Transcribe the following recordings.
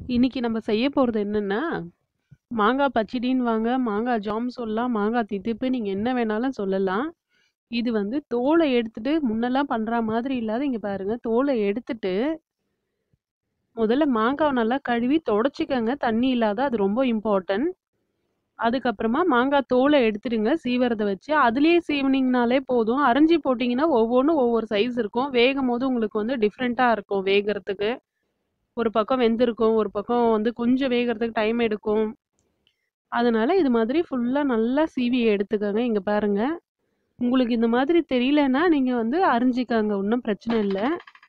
இன்னைக்கு நம்ம செய்ய போறது என்னன்னா, மாங்காய் பச்சடின்னுவாங்க, மாங்காய் ஜாம் சொல்லலாம், மாங்காய் தித்திப்பு நீங்க என்ன வேணாலும் சொல்லலாம். இது வந்து தோல எடுத்துட்டு முன்னெல்லாம் பண்ற மாதிரி இல்லாத இங்க பாருங்க, தோல எடுத்துட்டு முதல்ல மாங்காவ நல்லா கழுவி தொடச்சுக்கங்க. தண்ணி இல்லாத அது ரொம்ப இம்பார்ட்டன்ட். அதுக்கப்புறமா மாங்காய் தோல எடுத்துடுங்க சீவறத வச்சு. அதிலேயே சீவுனீங்கனாலே போதும். அரிஞ்சு போட்டீங்கன்னா ஒவ்வொன்னும் ஒவ்வொரு சைஸ் இருக்கும். வேகும்போது உங்களுக்கு வந்து டிஃப்ரெண்ட்டா இருக்கும் வேகறதுக்கு. ஒரு பக்கம் வெந்திருக்கும், ஒரு பக்கம் வந்து கொஞ்சம் வேகறதுக்கு டைம் எடுக்கும். அதனால இது மாதிரி ஃபுல்லா நல்லா சீவி எடுத்துக்கங்க. இங்க பாருங்க. உங்களுக்கு இந்த மாதிரி தெரியலன்னா, நீங்க வந்து அரிஞ்சிக்கங்க. ஒண்ணும் பிரச்சனை இல்ல.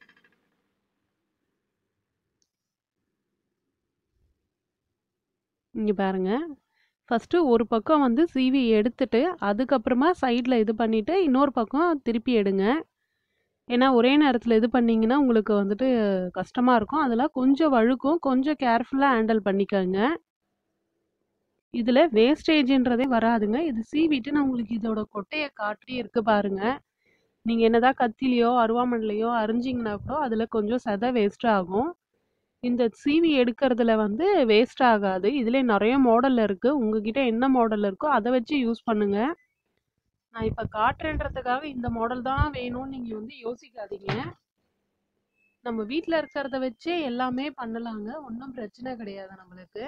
இங்க பாருங்க. ஃபர்ஸ்ட்டு ஒரு பக்கம் வந்து சீவி எடுத்துட்டு, அதுக்கப்புறமா சைட்ல இது பண்ணிட்டு, இன்னொரு பக்கம் திருப்பி எடுங்க. ஏன்னா, ஒரே நேரத்துல இது பண்ணீங்கன்னா, உங்களுக்கு வந்துட்டு கஷ்டமா இருக்கும். அதெல்லாம் கொஞ்சம் வழுக்கும். கொஞ்சம் கேர்ஃபுல்லா ஹேண்டில் பண்ணிக்கங்க. இதுல வேஸ்டேஜ்ன்றதே வராதுங்க. இது சீவிட்டு நான் உங்களுக்கு இதோட கொட்டைய காட்டி இருக்கு பாருங்க. நீங்க என்னதான் கத்திலயோ, அருவாமனைலயோ அரிஞ்சீங்கன்னா கூட அதுல கொஞ்சம் சத வேஸ்ட் ஆகும். இந்த சீவி எடுக்கறதுல வந்து வேஸ்ட் ஆகாது. இதுலயே நெறைய மாடல் இருக்கு. உங்ககிட்ட என்ன மாடல் இருக்கோ அத வச்சு யூஸ் பண்ணுங்க. நான் இப்ப காட்டுறேன்றதுக்காக இந்த மாடல் தான் வேணும்னு நீங்க வந்து யோசிக்காதீங்க. நம்ம வீட்ல இருக்கிறத வச்சே எல்லாமே பண்ணலாங்க. ஒண்ணும் பிரச்சனை கிடையாது நம்மளுக்கு.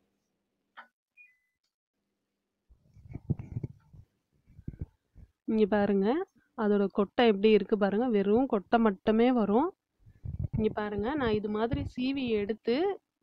இங்க பாருங்க. அதோட கொட்டை எப்படி இருக்கு பாருங்க. வெறும் கொட்டை மட்டுமே வரும். இங்க பாருங்க. நான் இது மாதிரி சீவி எடுத்து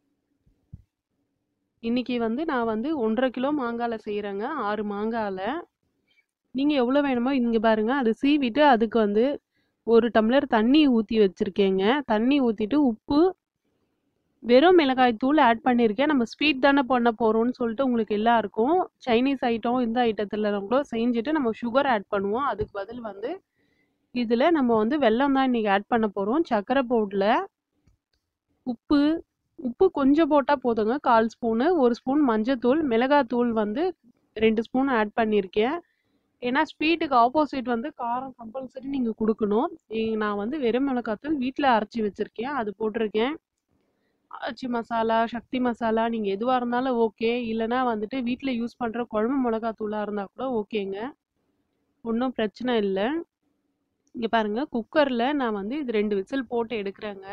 இன்னைக்கு வந்து நான் வந்து 1 1/2 கிலோ மாங்கால செய்றேங்க. 6 மாங்கால. நீங்க எவ்வளோ வேணுமோ இங்க பாருங்க. அத சீவிட்டு அதுக்கு வந்து 1 டம்ளர் தண்ணி ஊத்தி வச்சிருக்கேங்க. தண்ணி ஊத்திட்டு உப்பு, வெறும் மிளகாய் தூள் ஆட் பண்ணியிருக்கேன். நம்ம ஸ்வீட் தானே பண்ண போறோம்னு சொல்லிட்டு உங்களுக்கு எல்லாம் இருக்கும். சைனீஸ் ஐட்டம் இந்த ஐட்டத்துல கூட செஞ்சுட்டு நம்ம சுகர் ஆட் பண்ணுவோம். அதுக்கு பதில் வந்து இதுல நம்ம வந்து வெல்லம் தான் இன்னைக்கு ஆட் பண்ண போறோம். சர்க்கரை போடல. உப்பு உப்பு கொஞ்சம் போட்டா போதுங்க. 1/4 ஸ்பூனு, 1 ஸ்பூன் மஞ்சத்தூள், மிளகாத்தூள் வந்து 2 ஸ்பூன் ஆட் பண்ணியிருக்கேன். ஏன்னா ஸ்வீட்டுக்கு ஆப்போசிட் வந்து காரம் கம்பல்சரி நீங்க குடுக்கணும். இ நான் வந்து வெறும் மிளகாத்தூள் வீட்ல அரைச்சு வச்சிருக்கேன். அது போட்டிருக்கேன். ஆச்சி மசாலா, சக்தி மசாலா நீங்க எதுவா இருந்தாலும் ஓகே. இல்லன்னா வந்துட்டு வீட்ல யூஸ் பண்ற குழம்பு மிளகாத்தூளா இருந்தா கூட ஓகேங்க. ஒண்ணும் பிரச்சனை இல்ல. இங்க பாருங்க. குக்கர்ல நான் வந்து இது 2 விசில் போட்டு எடுக்குறேங்க.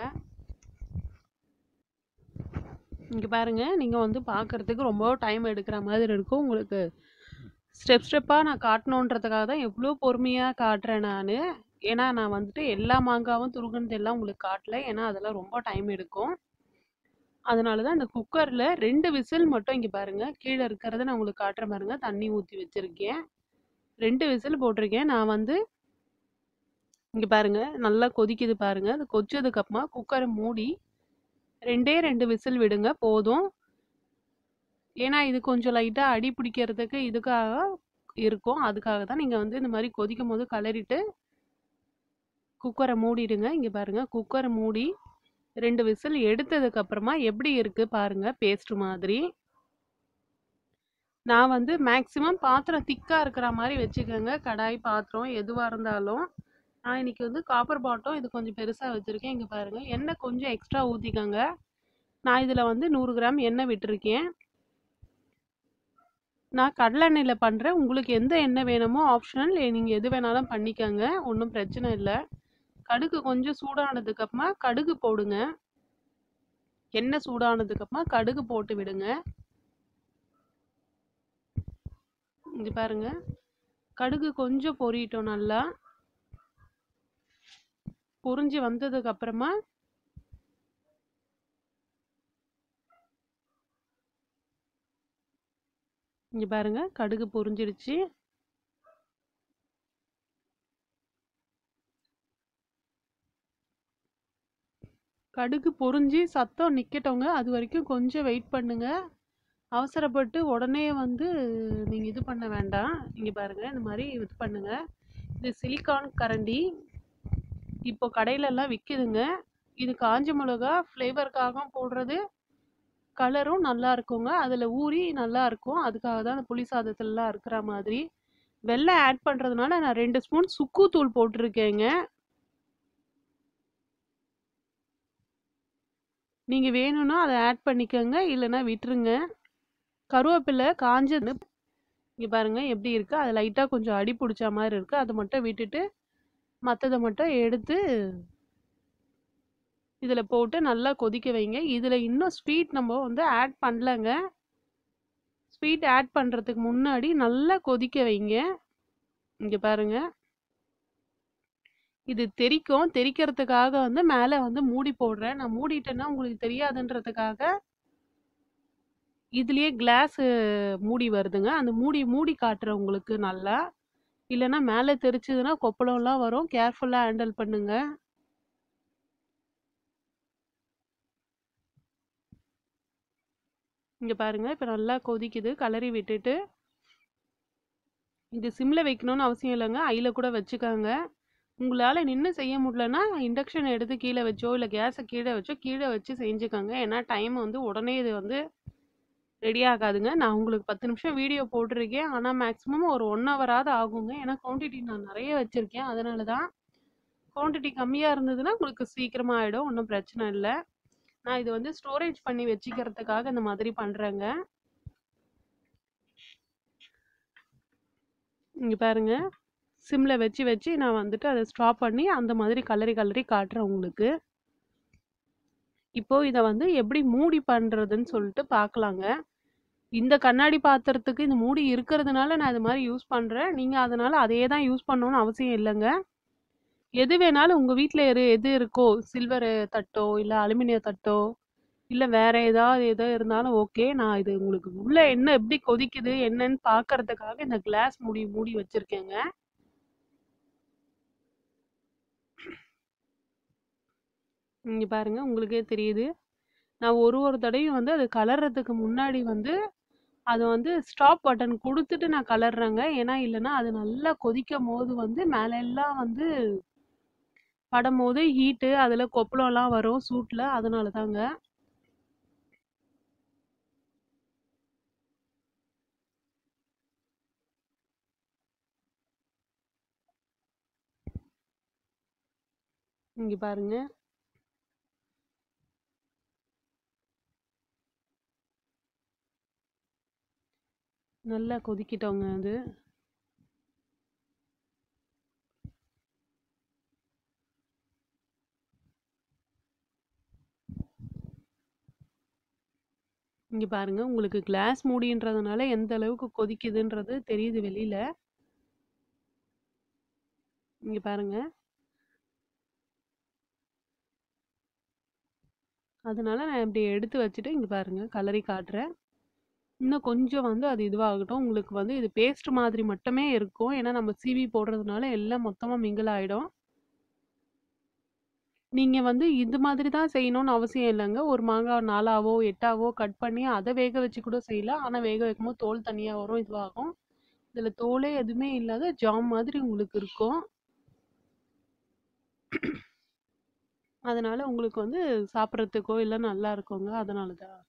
இங்க பாருங்க. நீங்க வந்து பார்க்கறதுக்கு ரொம்ப டைம் எடுக்கிற மாதிரி இருக்கும். உங்களுக்கு ஸ்டெப் ஸ்டெப்பா நான் காட்டணுன்றதுக்காக தான் எவ்ளோ பொறுமையா காட்டுறேன் நானு. ஏன்னா, நான் வந்துட்டு எல்லா மாங்காவும் துருகுனதெல்லாம் உங்களுக்கு காட்டல. ஏன்னா, அதெல்லாம் ரொம்ப டைம் எடுக்கும். அதனால தான் இந்த குக்கர்ல 2 விசில் மட்டும் இங்க பாருங்க. கீழ இருக்கிறத நான் உங்களுக்கு காட்டுறேன் பாருங்க. தண்ணி ஊத்தி வச்சிருக்கேன். 2 விசில் போட்டிருக்கேன். நான் வந்து இங்க பாருங்க. நல்லா கொதிக்குது பாருங்க. அது கொதிச்சதுக்கு அப்புறமா குக்கர மூடி 2டே 2 விசில் விடுங்க போதும். ஏன்னா, இது கொஞ்சம் லைட்டா அடி பிடிக்கிறதுக்கு இதுக்காக இருக்கும். அதுக்காக தான் நீங்க வந்து இந்த மாரி கொதிக்கும்போது கெளறிட்டு குக்கர மூடிடுங்க. இங்க பாருங்க. குக்கர மூடி 2 விசில் எடுத்ததுக்கு அப்புறமா எப்படி இருக்கு பாருங்க. பேஸ்ட் மாதிரி. நான் வந்து மேக்ஸிமம் பாத்திரம் திக்கா இருக்கிற மாரி வச்சுக்கங்க. கடாய், பாத்திரம் எதுவா இருந்தாலும். நான் இன்னைக்கு வந்து காப்பர் பாட்டம் இது கொஞ்சம் பெருசா வச்சிருக்கேன். இங்க பாருங்க. எண்ணெய் கொஞ்சம் எக்ஸ்ட்ரா ஊத்திக்கங்க. நான் இதுல வந்து 100 கிராம் எண்ணெய் விட்டுருக்கேன். நான் கடலை எண்ணெயில பண்றேன். உங்களுக்கு எந்த எண்ணெய் வேணுமோ ஆப்ஷனல். நீங்க எது வேணாலும் பண்ணிக்கங்க. ஒண்ணும் பிரச்சனை இல்ல. கடுகு கொஞ்சம் சூடானதுக்கு அப்புறமா கடுகு போடுங்க. எண்ணெய் சூடானதுக்கு அப்புறமா கடுகு போட்டு விடுங்க. இங்க பாருங்க. கடுகு கொஞ்சம் பொரியட்டும் நல்லா. பொரிஞ்சு வந்ததுக்கு அப்புறமா இங்க பாருங்க. கடுகு பொரிஞ்சிடுச்சு. கடுகு பொரிஞ்சு சத்தம் நிக்கட்டுங்க. அது வரைக்கும் கொஞ்சம் வெயிட் பண்ணுங்க. அவசரப்பட்டு உடனே வந்து நீங்க இது பண்ண வேண்டாம். இங்க பாருங்க. இந்த மாரி இது பண்ணுங்க. இது சிலிக்கான் கரண்டி. இப்போ கடையிலலாம் விக்குதுங்க. இது காஞ்ச மிளகா ஃப்ளேவருக்காகவும் போடுறது. கலரும் நல்லா இருக்குங்க. அதுல ஊறி நல்லா இருக்கும். அதுக்காக தான் அந்த புளி சாதத்துலலாம் இருக்கிற மாதிரி. வெல்லம் ஆட் பண்றதுனால நான் 2 ஸ்பூன் சுக்கு தூள் போட்டிருக்கேங்க. நீங்கள் வேணும்னா அதை ஆட் பண்ணிக்கோங்க இல்லைன்னா விட்டுருங்க கருவேப்பிலை காஞ்சது இங்கே பாருங்க எப்படி இருக்கு அது லைட்டாக கொஞ்சம் அடி பிடிச்ச மாதிரி இருக்கு அதை மட்டும் விட்டுட்டு மற்றதை மட்டும் எடுத்து இதில் போட்டு நல்லா கொதிக்க வைங்க இதில் இன்னும் ஸ்வீட் நம்ம வந்து ஆட் பண்ணலங்க ஸ்வீட் ஆட் பண்ணுறதுக்கு முன்னாடி நல்லா கொதிக்க வைங்க இங்கே பாருங்க இது தெறிக்கும் தெறிக்கிறதுக்காக வந்து மேலே வந்து மூடி போடுறேன் நான் மூடிட்டேன்னா உங்களுக்கு தெரியாதுன்றதுக்காக இதுலயே கிளாஸ் மூடி வருதுங்க அந்த மூடி மூடி காட்டுறேன் உங்களுக்கு நல்லா இல்லைன்னா மேலே தெரிச்சதுன்னா கொப்பளம்லாம் வரும் கேர்ஃபுல்லாக ஹேண்டில் பண்ணுங்க இங்கே பாருங்க இப்போ நல்லா கொதிக்குது கலரி விட்டுட்டு இது சிம்ல வைக்கணும்னு அவசியம் இல்லைங்க ஐயில் கூட வச்சுக்கோங்க உங்களால் நின்று செய்ய முடியலன்னா இண்டக்ஷன் எடுத்து கீழே வச்சோ இல்லை கேஸை கீழே வச்சோ கீழே வச்சு செஞ்சுக்கோங்க ஏன்னா டைம் வந்து உடனே இது வந்து ரெடி ஆகாதுங்க நான் உங்களுக்கு பத்து நிமிஷம் வீடியோ போட்டிருக்கேன் ஆனால் மேக்ஸிமம் ஒரு ஒன் ஹவராவது ஆகுங்க ஏன்னா குவான்டிட்டி நான் நிறைய வச்சுருக்கேன் அதனால தான் குவான்டிட்டி கம்மியாக இருந்ததுன்னா உங்களுக்கு சீக்கிரமாக ஆகிடும் ஒன்றும் பிரச்சனை இல்லை நான் இது வந்து ஸ்டோரேஜ் பண்ணி வச்சுக்கிறதுக்காக இந்த மாதிரி பண்ணுறேங்க இங்கே பாருங்க சிம்மில் வச்சு வச்சு நான் வந்துட்டு அதை ஸ்டாப் பண்ணி அந்த மாதிரி கலரி கலரி காட்டுறேன் உங்களுக்கு இப்போ இதை வந்து எப்படி மூடி பண்ணுறதுன்னு சொல்லிட்டு பார்க்கலாங்க இந்த கண்ணாடி பாத்திரத்துக்கு இந்த மூடி இருக்கிறதுனால நான் இது மாதிரி யூஸ் பண்ணுறேன் நீங்கள் அதனால் அதே தான் யூஸ் பண்ணணும்னு அவசியம் இல்லைங்க எது வேணாலும் உங்கள் வீட்டில் எது எது இருக்கோ சில்வர் தட்டோ இல்லை அலுமினிய தட்டோ இல்லை வேற ஏதாவது எதோ இருந்தாலும் ஓகே நான் இது உங்களுக்கு உள்ள என்ன எப்படி கொதிக்குது என்னன்னு பார்க்கறதுக்காக இந்த கிளாஸ் மூடி மூடி வச்சிருக்கேங்க இங்க பாருங்க உங்களுக்கே தெரியுது நான் ஒரு ஒரு தடவையும் வந்து அது கலர்றதுக்கு முன்னாடி வந்து அதை வந்து ஸ்டாப் பட்டன் கொடுத்துட்டு நான் கலர்றேங்க ஏன்னா இல்லைன்னா அது நல்லா கொதிக்கும் போது வந்து மேல எல்லாம் வந்து படும்போது ஹீட்டு அதில் கொப்பளம்லாம் வரும் சூட்டில் அதனால தாங்க இங்க பாருங்க நல்லா கொதிக்கிட்டோங்க அது இங்க பாருங்க உங்களுக்கு கிளாஸ் மூடின்றதுனால எந்த அளவுக்கு கொதிக்குதுன்றது தெரியுது வெளியில இங்க பாருங்க அதனால நான் இப்படி எடுத்து வச்சுட்டு இங்க பாருங்க கலரி காட்டுறேன் இன்னும் கொஞ்சம் வந்து அது இதுவாகட்டும் உங்களுக்கு வந்து இது பேஸ்ட் மாதிரி மட்டுமே இருக்கும் ஏன்னா நம்ம சீவி போடுறதுனால எல்லாம் மொத்தமா மிங்கிள் ஆயிடும் நீங்க வந்து இது மாதிரி தான் செய்யணும்னு அவசியம் இல்லைங்க ஒரு மாங்காய் நாலாவோ எட்டாவோ கட் பண்ணி அதை வேக வச்சு கூட செய்யலாம் ஆனா வேக வைக்கும்போது தோல் தனியா வரும் இதுவாகும் இதுல தோலே எதுவுமே இல்லாத ஜாம் மாதிரி உங்களுக்கு இருக்கும் அதனால உங்களுக்கு வந்து சாப்பிட்றதுக்கோ இல்லை நல்லா இருக்குங்க அதனால தான்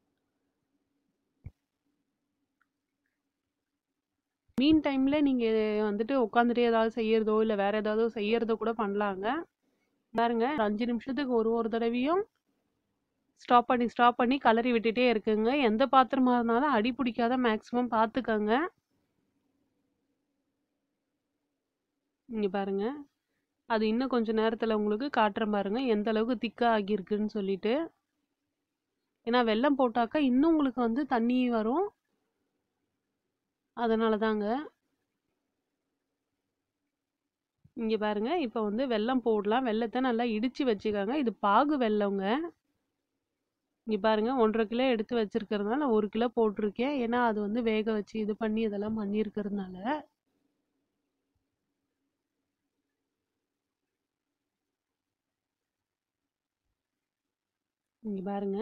மீன் டைம்ல நீங்க வந்துட்டு உட்காந்துட்டு ஏதாவது செய்யறதோ இல்லை வேற ஏதாவது செய்யறதோ கூட பண்ணலாங்க பாருங்க ஒரு அஞ்சு நிமிஷத்துக்கு ஒரு ஒரு தடவையும் ஸ்டாப் பண்ணி ஸ்டாப் பண்ணி கலரி விட்டுட்டே இருக்குங்க எந்த பாத்திரமா இருந்தாலும் அடி பிடிக்காத மேக்ஸிமம் பார்த்துக்கங்க இங்க பாருங்க அது இன்னும் கொஞ்ச நேரத்துல உங்களுக்கு காட்டுறேன் பாருங்க எந்த அளவுக்கு திக்கா ஆகியிருக்குன்னு சொல்லிட்டு ஏன்னா வெல்லம் போட்டாக்கா இன்னும் உங்களுக்கு வந்து தண்ணி வரும் அதனால தாங்க இங்க பாருங்க இப்போ வந்து வெல்லம் போடலாம் வெல்லத்தை நல்லா இடிச்சு வச்சுக்கோங்க இது பாகு வெல்லங்க இங்க பாருங்க ஒன்றரை கிலோ எடுத்து வச்சிருக்கிறதுனால நான் ஒரு கிலோ போட்டிருக்கேன் ஏன்னா அது வந்து வேக வச்சு இது பண்ணி இதெல்லாம் பண்ணியிருக்கிறதுனால இங்க பாருங்க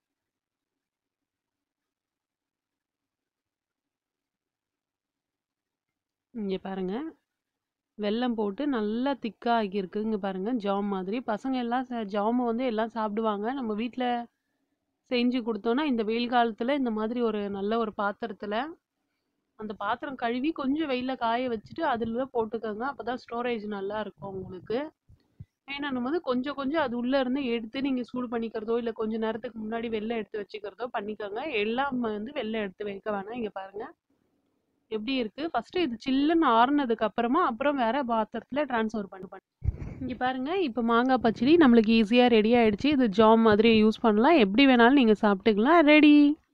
இங்க பாருங்க வெல்லம் போட்டு நல்லா திக்கா ஆகியிருக்கு இங்க பாருங்க ஜாம் மாதிரி பசங்க எல்லாம் ச- ஜாம வந்து எல்லாம் சாப்பிடுவாங்க நம்ம வீட்ல செஞ்சு கொடுத்தோம்னா இந்த வெயில் காலத்துல இந்த மாதிரி ஒரு நல்ல ஒரு பாத்திரத்துல அந்த பாத்திரம் கழுவி கொஞ்சம் வெயில்ல காய வச்சுட்டு அதுல போட்டுக்கோங்க அப்பதான் ஸ்டோரேஜ் நல்லா இருக்கும் உங்களுக்கு வேணும்னும் போது கொஞ்சம் கொஞ்சம் அது உள்ள இருந்து எடுத்து நீங்க சூடு பண்ணிக்கிறதோ, இல்ல கொஞ்ச நேரத்துக்கு முன்னாடி வெளில எடுத்து வச்சுக்கிறதோ பண்ணிக்கோங்க. எல்லாம் வந்து வெளில எடுத்து வைக்க வேணாம். இங்க பாருங்க. எப்படி இருக்கு? ஃபர்ஸ்ட்டு இது சில்லுன்னு ஆறுனதுக்கு அப்புறமா, அப்புறம் வேற பாத்திரத்துல ட்ரான்ஸ்ஃபர் பண்ணு பண்ணு. இங்க பாருங்க, இப்ப மாங்கா பச்சடி நம்மளுக்கு ஈஸியா ரெடி ஆயிடுச்சு. இது ஜாம் மாதிரி யூஸ் பண்ணலாம். எப்படி வேணாலும் நீங்க சாப்பிட்டுக்கலாம். ரெடி.